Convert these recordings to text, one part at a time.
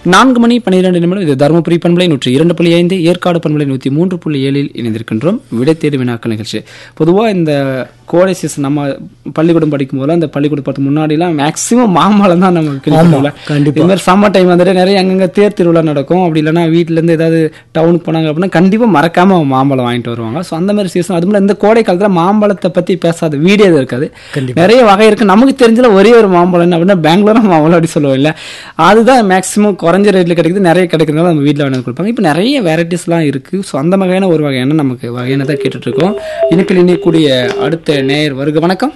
நான்கு மணி பன்னிரெண்டு நிமிடம் இது தருமபுரி பண்பலை நூற்றி இரண்டு புள்ளி ஐந்து ஏற்காடு பண்பலை நூற்றி மூன்று புள்ளி ஏழில் இணைந்திருக்கின்றோம் விடை தேடி வினாக்கள் நிகழ்ச்சி பொதுவாக இந்த கோடை சீசன் நம்ம பள்ளிக்கூடம் படிக்கும் போது அந்த பள்ளிக்கூடம் பார்த்து முன்னாடிலாம் மேக்ஸிமம் மாம்பழம் தான் நம்ம கிளிக்கல கண்டிப்பா. இது மாதிரி சம்மர் டைம் வந்துட்டு நிறைய அங்கங்க தேர் திருவிழா நடக்கும் அப்படி இல்லைன்னா வீட்ல இருந்து ஏதாவது டவுனுக்கு போனாங்க அப்படின்னா கண்டிப்பா மறக்காம மாம்பழம் வாங்கிட்டு வருவாங்க ஸோ அந்த மாதிரி சீசன் அது இந்த கோடை காலத்துல மாம்பழத்தை பத்தி பேசாத வீடியோ இருக்காது கண்டிப்பா. நிறைய வகை இருக்கு நமக்கு தெரிஞ்சல ஒரே ஒரு மாம்பழம் என்ன அப்படின்னா பெங்களூர் மாம்பழம் அப்படி சொல்லுவோம் இல்ல அதுதான் மேக்ஸிமம் குறைஞ்ச ரேட்ல கிடைக்குது நிறைய கிடைக்கிறதுனால நம்ம வீட்டில் வேணும் கொடுப்பாங்க இப்போ நிறைய வெரைட்டிஸ்லாம் இருக்கு ஸோ அந்த வகையான ஒரு வகையான நமக்கு வகையான தான் கேட்டுட்டு இருக்கோம் இனிப்பில் இணையக்கூடிய அடுத்த நேயர் வருக வணக்கம்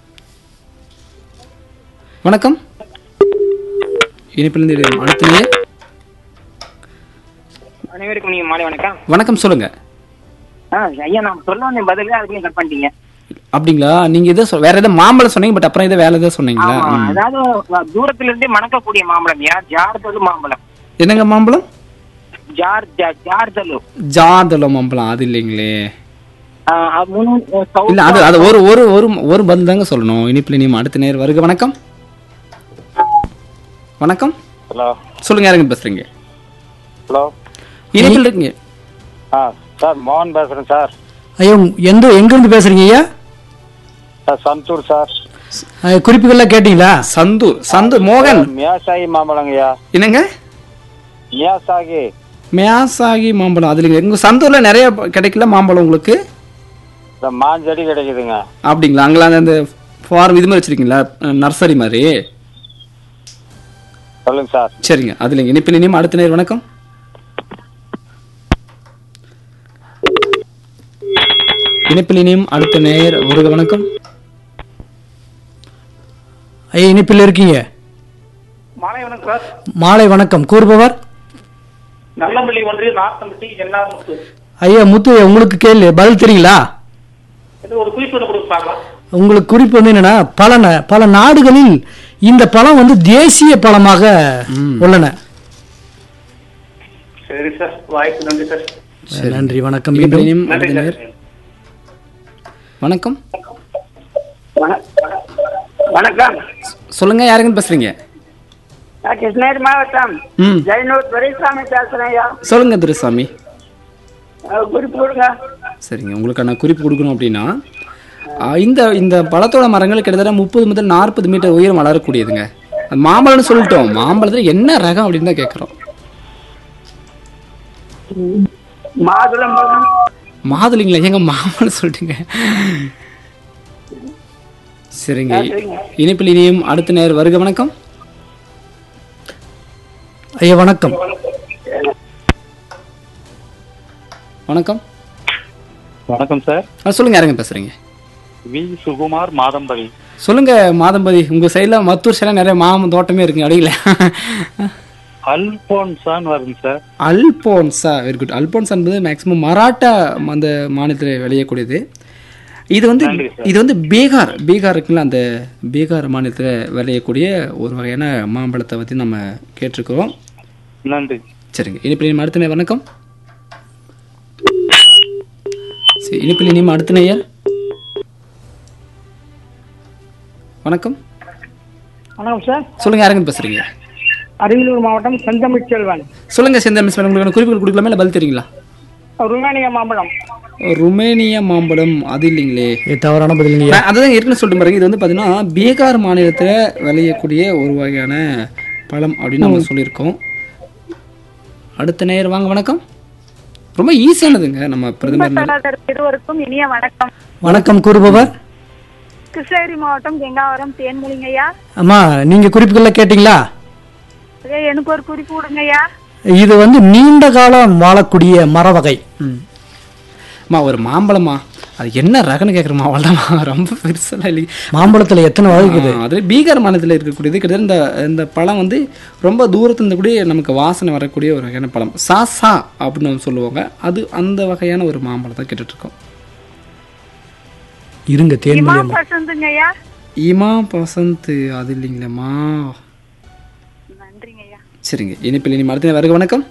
வணக்கம் இனிப்பில் இருந்து அடுத்த நேயர் அனைவருக்கும் நீங்க மாலை வணக்கம் வணக்கம் சொல்லுங்க ஆ ஐயா நான் சொல்ல வந்தேன் பதில் அதுக்குள்ளே கட் பண்ணிட்டீங்க அப்படிங்களா நீங்க இதை சொ- வேற ஏதாவது மாம்பழம் சொன்னீங்க பட் அப்புறம் இதை வேற ஏதாவது சொன்னீங்களா ஆமா, ம். அதாவது அஹ், தூரத்துல இருந்தே மணக்கக்கூடிய மாம்பழம் யா ஜார்தலு மாம்பழம் என்னங்க மாம்பழம் ஜார் ஜா- ஜார்தலு ஜாதல மாம்பழம் அது இல்லைங்களே ஆஹ், அது முன் சவுத் இல்ல அது அது ஒரு ஒரு ஒரு ஒரு பதில் தாங்க சொல்லணும் இனிப்பில் இனியும் அடுத்த நேர் வருக வணக்கம் வணக்கம் ஹலோ சொல்லுங்க யாருங்க பேசுறீங்க ஹலோ இனிப்பில் இருக்கீங்க ஆ சார் மோகன் பேசுகிறேன் சார் ஐயா எந்த எங்கிருந்து பேசுறீங்க ஐயா சார் சந்தூர் சார் அஹ், குறிப்புகள்லாம் கேட்டீங்களா சந்தூர் சந்தூர் மோகன் மியாசாகி மாம்பழங்கய்யா என்னங்க மியாசாகி மியாசாகி மாம்பழம் அது இல்லைங்க உங்க சந்தூர்ல நிறைய கிடைக்கல மாம்பழம் உங்களுக்கு இந்த மாஞ்செடி கிடைக்குதுங்க அப்படிங்களா அங்கெல்லாம் அந்த ஃபார்ம் இது மாதிரி வச்சிருக்கீங்களா நர்சரி மாதிரி சொல்லுங்க சார் சரிங்க அது இல்லைங்க இனிப்பில் இனியும் அடுத்த நேர் வணக்கம் இனிப்பில் இனியும் அடுத்த நேர் வருக வணக்கம் ஐயா இனிப்பில் இருக்கீங்க மாலை வணக்கம் சார் மாலை வணக்கம் கூறுபவர் நல்லம்பள்ளி ஒன்று நார்த்தம்பட்டி எண்ணாமுத்து ஐயா முத்து உங்களுக்கு கேள்வி பதில் தெரியுங்களா இது ஒரு குறிப்பு ஒன்று கொடுப்பாங்களா உங்களுக்கு குறிப்பு வந்து என்னன்னா பல ந- பல நாடுகளில் இந்த பழம் வந்து தேசிய பழமாக உள்ளன சரி சார் வாய்ப்பு நன்றி சார் நன்றி வணக்கம் இனிப்பில் மீண்டும் இனியும் நன்றி அடுத்த சார் நேர் வணக்கம் வண- வணக்கம் சொல்லுங்க யாருங்கன்னு பேசுறீங்க நான் கிருஷ்ணகிரி மாவட்டம் ம் ஜெயனூர் துரைசாமி பேசுறேன் ஐயா சொல்லுங்க துரைசாமி அஹ், குறிப்பு கொடுங்க சரிங்க உங்களுக்கு நான் குறிப்பு கொடுக்கணும் அப்படின்னா ஆ, இந்த இந்த பழத்தோட மரங்கள் கிட்டத்தட்ட முப்பது முதல் நாற்பது மீட்டர் உயரம் வளரக்கூடியதுங்க அது மாம்பழம்னு சொல்லிட்டோம் மாம்பழத்துல என்ன ரகம் அப்படின்னு தான் கேட்குறோம் மாதுளம்பழம் மாதுளைங்களா ஏங்க மாம்பழம் சொல்லிட்டுங்க சரிங்க இனிப்பில் இனியும் அடுத்த நேர் வருக வணக்கம் ஐயா வணக்கம் வணக்கம் வணக்கம் சார் ஆ, சொல்லுங்க யாருங்க பேசுறீங்க வி சுகுமார் மாதம்பதி சொல்லுங்க மாதம்பதி உங்க சைடுல மத்தூர் சைடுல நிறைய மாம தோட்டமே இருக்குங்க அடியில அல்போன்சான் வருங்க sir Alphonso very good Alphonso என்பது மேக்ஸிமம் மராட்டா அந்த மாநிலத்தில் விளையக்கூடியது இது வந்து நன்றி சார். இது வந்து பீகார் பீகார் இருக்குல்ல அந்த பீகார் மாநிலத்தில் விளையக்கூடிய ஒரு வகையான மாம்பழத்தை பற்றி நம்ம கேட்டிருக்கிறோம் நன்றி சரிங்க இனிப்பில் இனிமே அடுத்த நேர் வணக்கம் சரி இனிப்பில் இனிமே அடுத்த நேயர் வணக்கம் வணக்கம் சார் சொல்லுங்க யாருங்க பேசுறீங்க அரியலூர் மாவட்டம் செந்தமிழ் செல்வன் சொல்லுங்க செந்தமிழ் மிஸ் உங்களுக்கு குறிப்புகள் கொடுக்கலாமா இல்லை பதில் தெரியுங்களா ருமேனிய மாம்பழம் ருமேனிய மாம்பழம் அது இல்லைங்களே இது தவறான பதிலுங்க ஐயா நான் அதுதான் ஏற்கனவே சொல்லிட்டு பாருங்க இது வந்து பார்த்தீங்கன்னா பீகார் மாநிலத்தில் விளையக்கூடிய ஒரு வகையான பழம் அப்படின்னு நம்ம சொல்லியிருக்கோம் அடுத்த நேயர் வாங்க வணக்கம் ரொம்ப ஈஸியானதுங்க நம்ம பிரதமர் சகோதரர் இருவருக்கும் இனிய வணக்கம் வணக்கம் கூறுபவர் கிருஷ்ணகிரி மாவட்டம் கெங்காவரம் தேன்மொழிங்கய்யா அம்மா நீங்க குறிப்புகள்லாம் கேட்டீங்களா அதே எனக்கு ஒரு குறிப்பு கொடுங்கய்யா இது வந்து நீண்ட காலம் வாழக்கூடிய மர வகை ம் அம்மா ஒரு மாம்பழமா அது என்ன ரகன்னு கேட்குறமா அவ்வளோதாம்மா ரொம்ப பெருசெல்லாம் இல்லை மாம்பழத்துல எத்தனை வகை இருக்குது ஆ, அது பீகார் மாநிலத்தில் இருக்கக்கூடியது கிட்டத்தட்ட இந்த இந்த பழம் வந்து ரொம்ப தூரத்துல இருந்து கூட நமக்கு வாசனை வரக்கூடிய ஒரு வகையான பழம் சாசா அப்படின்னு நம்ம சொல்லுவாங்க அது அந்த வகையான ஒரு மாம்பழம் தான் கேட்டுட்டு இருக்கோம் இருங்க இமா தேன்மொழி அம்மா. பசந்துங்கய்யா இமா பசந்த் அது இல்லைங்களேம்மா நன்றிங்கய்யா சரிங்க இனிப்பில் இனி அடுத்த வருக வணக்கம்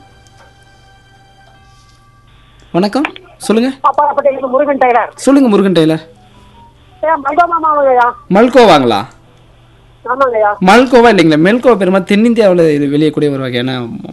வணக்கம் சொல்லுங்க பாப்பாப்பட்டி முருகன் டெய்லர் சொல்லுங்க முருகன் டெய்லர் மல்கோ மாமாவையா மல்கோவாங்களா ஆமாங்கய்யா மல்கோவா இல்லைங்களா மெல்கோவா பெருமா தென்னிந்தியாவில் விளையக்கூடிய ஒரு வகையான